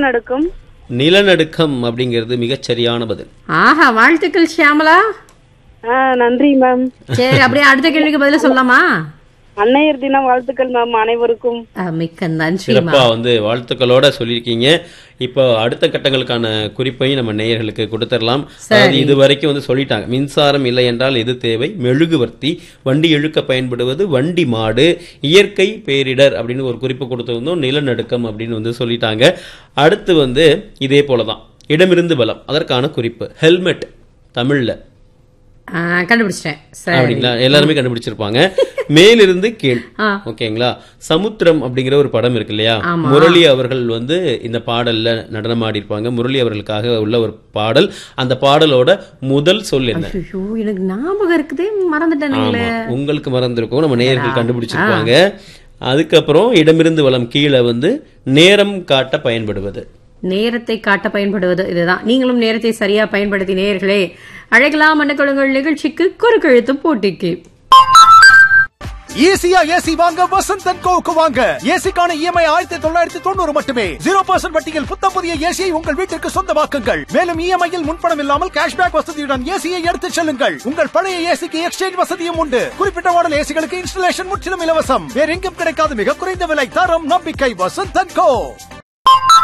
நிலநடுக்கம் நிலநடுக்கம் அப்படிங்கிறது மிகச் சரியான பதில் ஆஹா வாழ்த்துக்கள் ஷியாமலா ஆ நன்றி மேம் சரி அப்படியே அடுத்த கேள்விக்கு பதில சொல்லலாமா அன்னையர் தினம் வாழ்த்துக்கள் மேம் அனைவருக்கும் ஆ, மிக்க நன்றி சிறப்பா வந்து வாழ்த்துக்களோட சொல்லியிருக்கீங்க இப்போ அடுத்த கட்டங்களுக்கான குறிப்பையும் நம்ம நேயர்களுக்கு கொடுத்துடலாம் அதாவது இது வரைக்கும் வந்து சொல்லிட்டாங்க மின்சாரம் இல்லை என்றால் எது தேவை மெழுகுவர்த்தி வண்டி இழுக்க பயன்படுவது வண்டி மாடு இயற்கை பேரிடர் அப்படின்னு ஒரு குறிப்பு கொடுத்திருந்தோம் நிலநடுக்கம் அப்படின்னு வந்து சொல்லிட்டாங்க அடுத்து வந்து இதே போலதான் இடமிருந்து பலம் அதற்கான குறிப்பு ஹெல்மெட் தமிழ்ல ஆ, கண்டுபிடிச்சிட்டேன் சரி அப்படிங்களா எல்லாருமே கண்டுபிடிச்சிருப்பாங்க மேலிருந்து கீழ் ஆ. ஓகேங்களா சமுத்திரம் அப்படிங்கிற ஒரு படம் இருக்கு இல்லையா ஆமா. முரளி அவர்கள் வந்து இந்த பாடல்ல நடனமாடி இருப்பாங்க முரளி அவர்களுக்காக உள்ள ஒரு பாடல் அந்த பாடலோட முதல் சொல் என்ன ஐயோ எனக்கு ஞாபகம் இருக்குதே மறந்துட்டேனுங்களே ஆமா உங்களுக்கு மறந்திருக்கும் நம்ம நேயர்கள் கண்டுபிடிச்சிருப்பாங்க அதுக்கப்புறம் இடமிருந்து வலம் கீழே வந்து நேரம் காட்ட பயன்படுவது நேரத்தை காட்ட பயன்படுவது இதுதான் நீங்களும் நேரத்தை சரியா பயன்படுத்தி நேயர்களே அழைக்கலாம் மன்னக்கொழுங்கள் நிகழ்ச்சிக்கு குறுக்கெழுத்து போட்டிக்கு ஈஸியா ஏசி வாங்க வசந்த் அண்ட் கோவுக்கு வாங்க ஏசிக்கான இஎம்ஐ ஆயிரத்தி தொள்ளாயிரத்தி தொண்ணூறு மட்டுமே ஜீரோ பர்சன்ட் வட்டியில் புத்தம் புதிய ஏசியை உங்கள் வீட்டிற்கு சொந்தமாக்குங்கள் மேலும் இஎம்ஐயில் முன்பணம் இல்லாமல் கேஷ்பேக் வசதியுடன் ஏசியை எடுத்துச் செல்லுங்கள் உங்கள் பழைய ஏசிக்கு எக்ஸ்சேஞ்ச் வசதியும் உண்டு குறிப்பிட்ட மாடல் ஏசிகளுக்கு இன்ஸ்டலேஷன் முற்றிலும் இலவசம் வேற எங்கும் கிடைக்காத மிக குறைந்த விலை தரம் நம்பிக்கை வசந்த் அண்ட் கோ